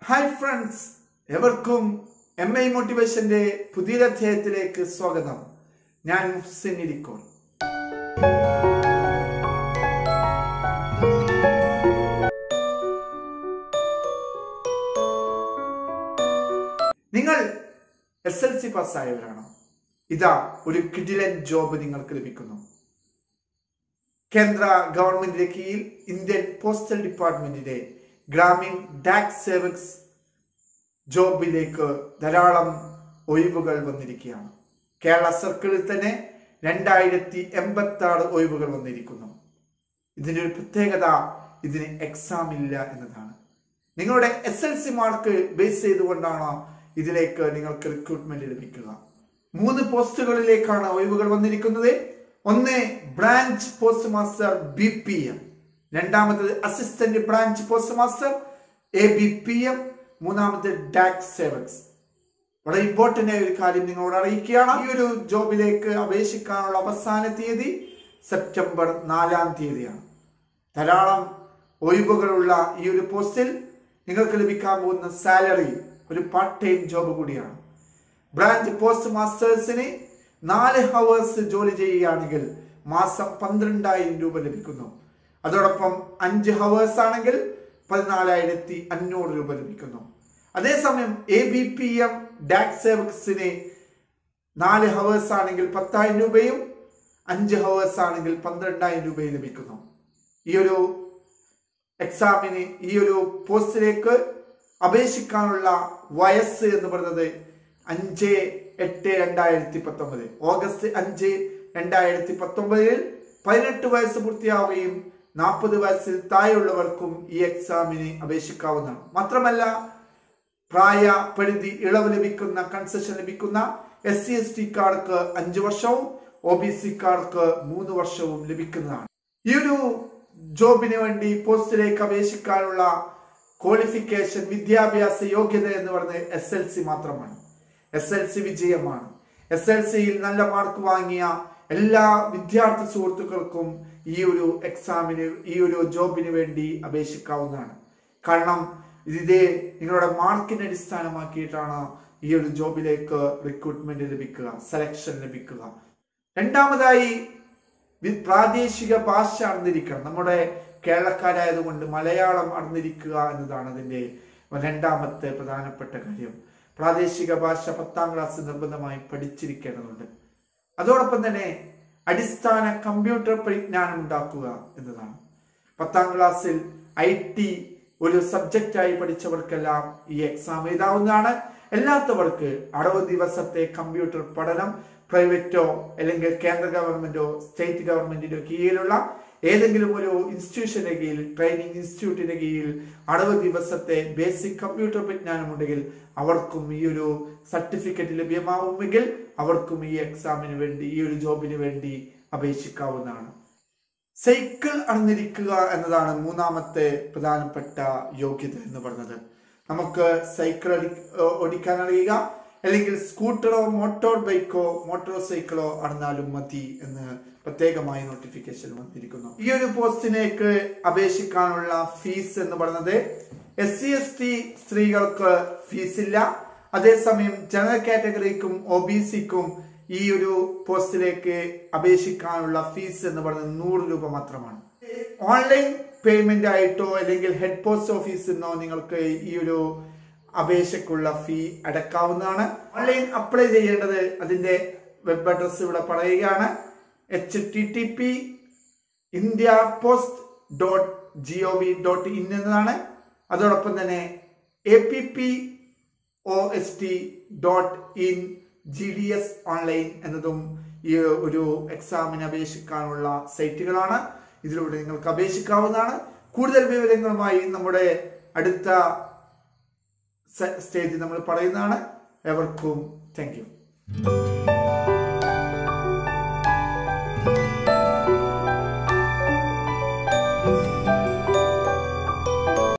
hi friends എവർക്കും M I മോട്ടിവേഷന്റെ പുതിയൊരു അധ്യായത്തിലേക്ക് സ്വാഗതം ഞാൻ മുഹ്സിൻ ഇരിക്കോൾ നിങ്ങൾ എസ് എൽ സി പാസ്സായവരാണോ ഇതാ ഒരു കിഡിലൻ ജോബ് നിങ്ങൾക്ക് ലഭിക്കുന്നു കേന്ദ്ര ഗവൺമെന്റിന്റെ കീഴിൽ ഇന്ത്യൻ പോസ്റ്റൽ ഡിപ്പാർട്ട്മെന്റിന്റെ ഗ്രാമീൺ ഡാക് സേവക്സ് ജോബിലേക്ക് ധാരാളം ഒഴിവുകൾ വന്നിരിക്കുകയാണ് കേരള സർക്കിളിൽ തന്നെ രണ്ടായിരത്തി എൺപത്തി ആറ് ഒഴിവുകൾ വന്നിരിക്കുന്നു ഇതിന്റെ ഒരു പ്രത്യേകത ഇതിന് എക്സാം ഇല്ല എന്നതാണ് നിങ്ങളുടെ S L C mark base ചെയ്തുകൊണ്ടാണ് ഇതിലേക്ക് നിങ്ങൾക്ക് റിക്രൂട്ട്മെന്റ് ലഭിക്കുക മൂന്ന് പോസ്റ്റുകളിലേക്കാണ് ഒഴിവുകൾ വന്നിരിക്കുന്നത് ഒന്ന് branch post master B P M രണ്ടാമത്തത് assistant branch post master A B P M മൂന്നാമത്തെ ഡാക് സേവക്സ് വളരെ ഇമ്പോർട്ടന്റ് ആയ ഒരു കാര്യം നിങ്ങളോട് അറിയിക്കുകയാണ് ഈ ഒരു ജോബിലേക്ക് അപേക്ഷിക്കാനുള്ള അവസാന തീയതി സെപ്റ്റംബർ നാലാം തീയതിയാണ് ധാരാളം ഒഴിവുകളുള്ള ഈ ഒരു പോസ്റ്റിൽ നിങ്ങൾക്ക് ലഭിക്കാൻ പോകുന്ന സാലറി ഒരു പാർട്ട് ടൈം ജോബ് കൂടിയാണ് ബ്രാഞ്ച് പോസ്റ്റ് മാസ്റ്റേഴ്സിന് നാല് ഹവേഴ്സ് ജോലി ചെയ്യുകയാണെങ്കിൽ മാസം പന്ത്രണ്ടായിരം രൂപ ലഭിക്കുന്നു അതോടൊപ്പം അഞ്ച് ഹവേഴ്സ് ആണെങ്കിൽ പതിനാലായിരത്തി അഞ്ഞൂറ് രൂപ ലഭിക്കുന്നു അതേസമയം A B P M Dak സേവക്സിന് നാല് ഹവേഴ്സ് ആണെങ്കിൽ പത്തായിരം രൂപയും അഞ്ച് ഹവേഴ്സ് ആണെങ്കിൽ പന്ത്രണ്ടായിരം രൂപയും ലഭിക്കുന്നു ഈ ഒരു എക്സാമിന് ഈ ഒരു പോസ്റ്റിലേക്ക് അപേക്ഷിക്കാനുള്ള വയസ്സ് എന്ന് പറയുന്നത് അഞ്ച് എട്ട് രണ്ടായിരത്തി പത്തൊമ്പത് ഓഗസ്റ്റ് അഞ്ച് രണ്ടായിരത്തി പത്തൊമ്പതിൽ പതിനെട്ട് വയസ്സ് പൂർത്തിയാവുകയും നാൽപ്പത് വയസ്സിൽ താഴെയുള്ളവർക്കും ഈ എക്സാമിന് അപേക്ഷിക്കാവുന്നതാണ് മാത്രമല്ല പ്രായ പരിധി ഇളവ് ലഭിക്കുന്ന കൺസെഷൻ ലഭിക്കുന്ന എസ് സി എസ് ടിക്കാർക്ക് അഞ്ചു വർഷവും ഒ ബി സിക്കാർക്ക് മൂന്ന് വർഷവും ലഭിക്കുന്നതാണ് ഈ ഒരു ജോബിന് വേണ്ടി പോസ്റ്റിലേക്ക് അപേക്ഷിക്കാനുള്ള ക്വാളിഫിക്കേഷൻ വിദ്യാഭ്യാസ യോഗ്യത എന്ന് പറയുന്നത് എസ് എൽ സി മാത്രമാണ് എസ് എൽ സി വിജയമാണ് എസ് എൽ സിയിൽ നല്ല മാർക്ക് വാങ്ങിയ എല്ലാ വിദ്യാർത്ഥി സുഹൃത്തുക്കൾക്കും ഈ ഒരു എക്സാമിന് ഈ ഒരു ജോബിന് വേണ്ടി അപേക്ഷിക്കാവുന്നതാണ് കാരണം ഇതേ നിങ്ങളുടെ മാർക്കിനെ അടിസ്ഥാനമാക്കിയിട്ടാണ് ഈ ഒരു ജോബിലേക്ക് റിക്രൂട്ട്മെന്റ് ലഭിക്കുക സെലക്ഷൻ ലഭിക്കുക രണ്ടാമതായി വി- പ്രാദേശിക ഭാഷ അറിഞ്ഞിരിക്കണം നമ്മുടെ കേരളക്കാരായതുകൊണ്ട് മലയാളം അറിഞ്ഞിരിക്കുക എന്നതാണ് അതിന്റെ രണ്ടാമത്തെ പ്രധാനപ്പെട്ട കാര്യം പ്രാദേശിക ഭാഷ പത്താം ക്ലാസ് നിർബന്ധമായി പഠിച്ചിരിക്കേണ്ടതുണ്ട് അതോടൊപ്പം തന്നെ അടിസ്ഥാന കമ്പ്യൂട്ടർ പരിജ്ഞാനം ഉണ്ടാക്കുക എന്നതാണ് പത്താം ക്ലാസ്സിൽ ഐ ടി ഒരു സബ്ജക്റ്റായി പഠിച്ചവർക്കെല്ലാം ഈ എക്സാം എഴുതാവുന്നതാണ് അല്ലാത്തവർക്ക് അറുപത് ദിവസത്തെ കമ്പ്യൂട്ടർ പഠനം പ്രൈവറ്റോ അല്ലെങ്കിൽ കേന്ദ്ര ഗവൺമെന്റോ സ്റ്റേറ്റ് ഗവൺമെന്റിന്റെ കീഴിലുള്ള ഏതെങ്കിലും ഒരു ഇൻസ്റ്റിറ്റ്യൂഷന്റെ കീഴിൽ ട്രെയിനിങ് ഇൻസ്റ്റിറ്റ്യൂട്ടിന്റെ കീഴിൽ അറുപത് ദിവസത്തെ ബേസിക് കമ്പ്യൂട്ടർ വിജ്ഞാനം ഉണ്ടെങ്കിൽ അവർക്കും ഈ ഒരു സർട്ടിഫിക്കറ്റ് ലഭ്യമാവുമെങ്കിൽ അവർക്കും ഈ എക്സാമിന് വേണ്ടി ഈ ഒരു ജോബിന് വേണ്ടി അപേക്ഷിക്കാവുന്നതാണ് സൈക്കിൾ അറിഞ്ഞിരിക്കുക എന്നതാണ് മൂന്നാമത്തെ പ്രധാനപ്പെട്ട യോഗ്യത എന്ന് പറഞ്ഞത് നമുക്ക് സൈക്കിൾ അടി ഓടിക്കാൻ അറിയുക അല്ലെങ്കിൽ സ്കൂട്ടറോ മോട്ടോർ ബൈക്കോ മോട്ടോർ സൈക്കിളോ അറിഞ്ഞാലും മതി എന്ന് പ്രത്യേകമായി നോട്ടിഫിക്കേഷൻ വന്നിരിക്കുന്നു ഈ ഒരു പോസ്റ്റിലേക്ക് അപേക്ഷിക്കാനുള്ള ഫീസ് എന്ന് പറയുന്നത് എസ് സി എസ് ടി സ്ത്രീകൾക്ക് ഫീസില്ല അതേസമയം ജനറൽ കാറ്റഗറിക്കും ഒ ബി സിക്കും ഈ ഒരു പോസ്റ്റിലേക്ക് അപേക്ഷിക്കാനുള്ള ഫീസ് എന്ന് പറയുന്നത് നൂറ് രൂപ മാത്രമാണ് ഓൺലൈൻ പേയ്മെന്റ് ആയിട്ടോ അല്ലെങ്കിൽ ഹെഡ് പോസ്റ്റ് ഓഫീസിൽ നിന്നോ നിങ്ങൾക്ക് ഈ ഒരു അപേക്ഷക്കുള്ള ഫീ അടക്കാവുന്നതാണ് ഓൺലൈൻ അപ്ലൈ ചെയ്യേണ്ടത് അതിന്റെ വെബ് അഡ്രസ് ഇവിടെ പറയുകയാണ് H T T P India post dot G O V dot in എന്നതാണ് അതോടൊപ്പം തന്നെ A P P O S T dot in G D S online എന്നതും ഈ ഒരു എക്സാമിന് അപേക്ഷിക്കാനുള്ള സൈറ്റുകളാണ് ഇതിലൂടെ നിങ്ങൾക്ക് അപേക്ഷിക്കാവുന്നതാണ് കൂടുതൽ വിവരങ്ങളുമായി നമ്മുടെ അടുത്ത സ്റ്റേജ് നമ്മൾ പറയുന്നതാണ് എവർക്കും താങ്ക് യു